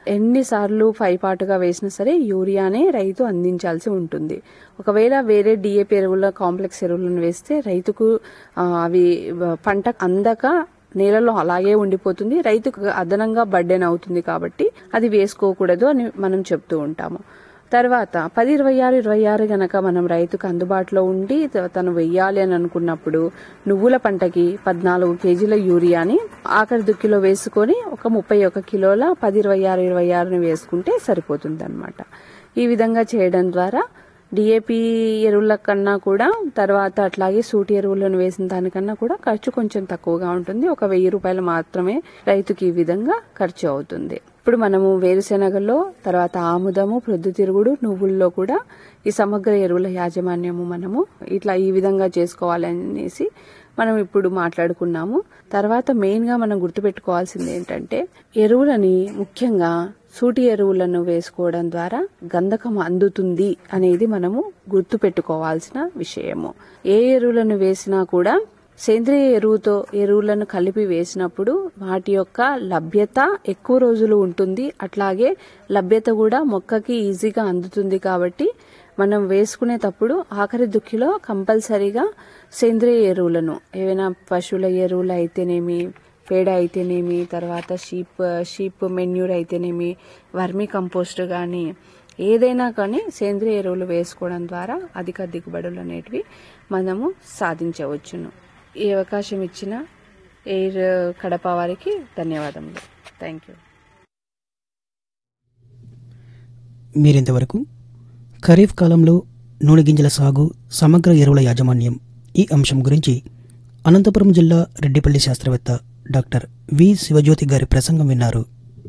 ఎన్నిసార్లు పైపాటుగా వేసినా సరే యూరియానే రైతు అందించాల్సి ఉంటుంది ఒకవేళ వేరే డిఏపి ఎరువుల కాంప్లెక్స్ ఎరువులను వేస్తే రైతుకు ఆ, అవి పంట అందక నేలలో అలాగే ఉండిపోతుంది రైతుకు అదనంగా బర్డెన్ అవుతుంది కాబట్టి అది వేసుకోకూడదు అని మనం చెప్తూ ఉంటాము తర్వాత పది ఇరవై ఆరు ఇరవై ఆరు గనక మనం రైతుకు అందుబాటులో ఉండి త- తను వెయ్యాలి అని అనుకున్నప్పుడు నువ్వుల పంటకి పద్నాలుగు కేజీల యూరియాని ఆఖరి దుక్కిలో వేసుకొని ఒక ముప్పై ఒక కిలోల పది ఇరవై ఆరు ఇరవై ఆరుని వేసుకుంటే సరిపోతుంది ఈ విధంగా చేయడం ద్వారా డిఏపి ఎరువుల కన్నా కూడా తర్వాత అట్లాగే సూటి ఎరువులను వేసిన దానికన్నా కూడా ఖర్చు కొంచెం తక్కువగా ఉంటుంది ఒక వెయ్యి రూపాయలు మాత్రమే రైతుకి ఈ విధంగా ఖర్చు అవుతుంది ఇప్పుడు మనము వేరుశెనగలో తర్వాత ఆముదము ప్రొద్దుతిరుగుడు నువ్వుల్లో కూడా ఈ సమగ్ర ఎరువుల యాజమాన్యము మనము ఇట్లా ఈ విధంగా చేసుకోవాలనేసి మనం ఇప్పుడు మాట్లాడుకున్నాము తర్వాత మెయిన్ గా మనం గుర్తుపెట్టుకోవాల్సింది ఏంటంటే ఎరువులని ముఖ్యంగా సూటి ఎరువులను వేసుకోవడం ద్వారా గంధకం అందుతుంది అనేది మనము గుర్తుపెట్టుకోవాల్సిన విషయము ఏ ఎరువులను వేసినా కూడా సేంద్రియ ఎరువుతో ఎరువులను కలిపి వేసినప్పుడు వాటి యొక్క లభ్యత ఎక్కువ రోజులు ఉంటుంది అట్లాగే లభ్యత కూడా మొక్కకి ఈజీగా అందుతుంది కాబట్టి మనం వేసుకునేటప్పుడు ఆఖరి దుక్కిలో కంపల్సరీగా సేంద్రియ ఎరువులను ఏవైనా పశువుల ఎరువులు అయితేనేమి పేడ అయితేనేమి తర్వాత షీప్ షీప్ మెన్యూర్ అయితేనేమి వర్మీ కంపోస్ట్ కానీ ఏదైనా కానీ సేంద్రియ ఎరువులు వేసుకోవడం ద్వారా అధిక దిగుబడులు అనేటివి మనము సాధించవచ్చును ఈ అవకాశం ఇచ్చిన ఎయిర్ కడప వారికి ధన్యవాదములు థ్యాంక్ యూ మీరింతవరకు ఖరీఫ్ కాలంలో నూనె గింజల సాగు సమగ్ర ఎరువుల యాజమాన్యం ఈ అంశం గురించి అనంతపురం జిల్లా రెడ్డిపల్లి శాస్త్రవేత్త డాక్టర్ వి శివజ్యోతి గారి ప్రసంగం విన్నారు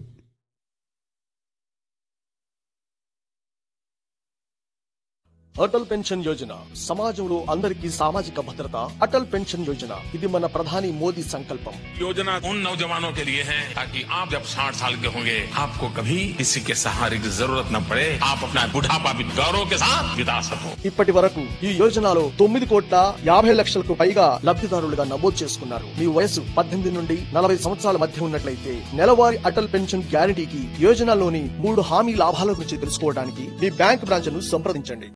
అటల్ పెన్షన్ యోజన సమాజంలో అందరికీ సామాజిక భద్రత అటల్ పెన్షన్ యోజన ఇది మన ప్రధాని మోదీ సంకల్పం योजना उन नौजवानों के लिए है ताकि आप जब 60 साल के होंगे आपको कभी किसी के सहारे की जरूरत न पड़े आप अपना बुढ़ापा भी गौरव के साथ बिता सको ఇప్పటి వరకు ఈ యోజనలో తొమ్మిది కోట్ల యాభై లక్షలకు పైగా లబ్ధిదారులుగా నమోదు చేసుకున్నారు మీ వయసు పద్దెనిమిది నుండి నలభై సంవత్సరాల మధ్య ఉన్నట్లయితే నెలవారీ అటల్ పెన్షన్ గ్యారంటీకి యోజనలోని మూడు హామీ లాభాల గురించి తెలుసుకోవడానికి మీ బ్యాంక్ బ్రాంచ్ ను సంప్రదించండి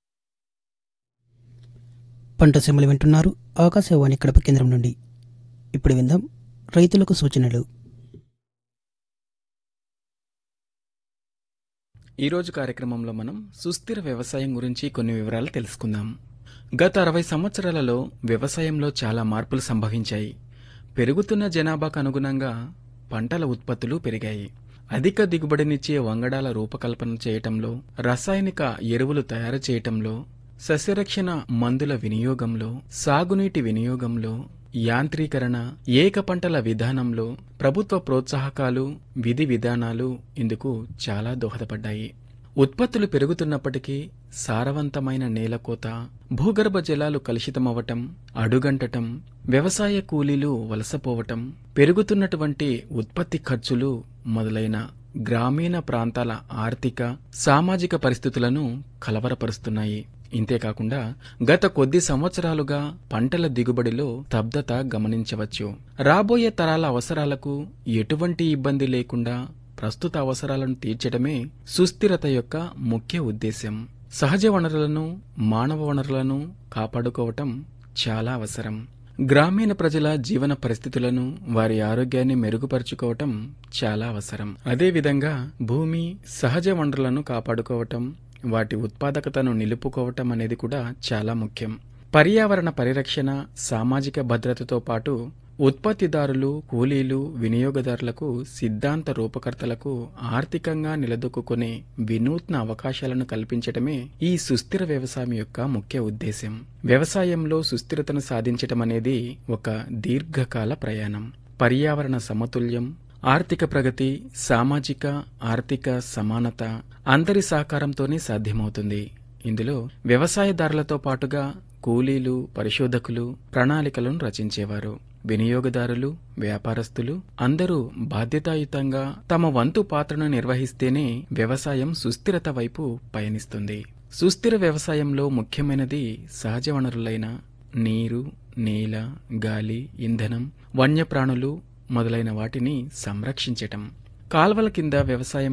పంట సెమ్మలు వింటున్నారు ఆకాశవాణి కడప కేంద్రం నుండి ఇప్పుడు విందాం రైతులకు సూచనలు ఈరోజు కార్యక్రమంలో మనం సుస్థిర వ్యవసాయం గురించి కొన్ని వివరాలు తెలుసుకుందాం గత అరవై సంవత్సరాలలో వ్యవసాయంలో చాలా మార్పులు సంభవించాయి పెరుగుతున్న జనాభాకు అనుగుణంగా పంటల ఉత్పత్తులు పెరిగాయి అధిక దిగుబడినిచ్చే వంగడాల రూపకల్పన చేయటంలో రసాయనిక ఎరువులు తయారు చేయటంలో సస్యరక్షణ మందుల వినియోగంలో సాగునీటి వినియోగంలో యాంత్రీకరణ ఏక పంటల విధానంలో ప్రభుత్వ ప్రోత్సాహకాలు విధి విధానాలు ఇందుకు చాలా దోహదపడ్డాయి ఉత్పత్తులు పెరుగుతున్నప్పటికీ సారవంతమైన నేలకోత భూగర్భ జలాలు కలుషితమవటం అడుగంటటం వ్యవసాయ కూలీలు వలసపోవటం పెరుగుతున్నటువంటి ఉత్పత్తి ఖర్చులు మొదలైన గ్రామీణ ప్రాంతాల ఆర్థిక సామాజిక పరిస్థితులను కలవరపరుస్తున్నాయి ఇంతేకాకుండా గత కొద్ది సంవత్సరాలుగా పంటల దిగుబడిలో స్తబ్దత గమనించవచ్చు రాబోయే తరాల అవసరాలకు ఎటువంటి ఇబ్బంది లేకుండా ప్రస్తుత అవసరాలను తీర్చడమే సుస్థిరత యొక్క ముఖ్య ఉద్దేశ్యం సహజ వనరులను మానవ వనరులను కాపాడుకోవటం చాలా అవసరం గ్రామీణ ప్రజల జీవన పరిస్థితులను వారి ఆరోగ్యాన్ని మెరుగుపరుచుకోవటం చాలా అవసరం అదేవిధంగా భూమి సహజ వనరులను కాపాడుకోవటం వాటి ఉత్పాదకతను నిలుపుకోవటం అనేది కూడా చాలా ముఖ్యం పర్యావరణ పరిరక్షణ సామాజిక భద్రతతో పాటు ఉత్పత్తిదారులు కూలీలు వినియోగదారులకు సిద్ధాంత రూపకర్తలకు ఆర్థికంగా నిలదొక్కునే వినూత్న అవకాశాలను కల్పించటమే ఈ సుస్థిర వ్యవసాయం యొక్క ముఖ్య ఉద్దేశ్యం వ్యవసాయంలో సుస్థిరతను సాధించటం అనేది ఒక దీర్ఘకాల ప్రయాణం పర్యావరణ సమతుల్యం ఆర్థిక ప్రగతి సామాజిక ఆర్థిక సమానత అందరి సహకారంతోనే సాధ్యమవుతుంది ఇందులో వ్యవసాయదారులతో పాటుగా కూలీలు పరిశోధకులు ప్రణాళికలను రచించేవారు వినియోగదారులు వ్యాపారస్తులు అందరూ బాధ్యతాయుతంగా తమ వంతు పాత్రను నిర్వహిస్తేనే వ్యవసాయం సుస్థిరత వైపు పయనిస్తుంది సుస్థిర వ్యవసాయంలో ముఖ్యమైనది సహజ వనరులైన నీరు నేల గాలి ఇంధనం వన్యప్రాణులు మొదలైన వాటిని సంరక్షించటం కాల్వల కింద వ్యవసాయం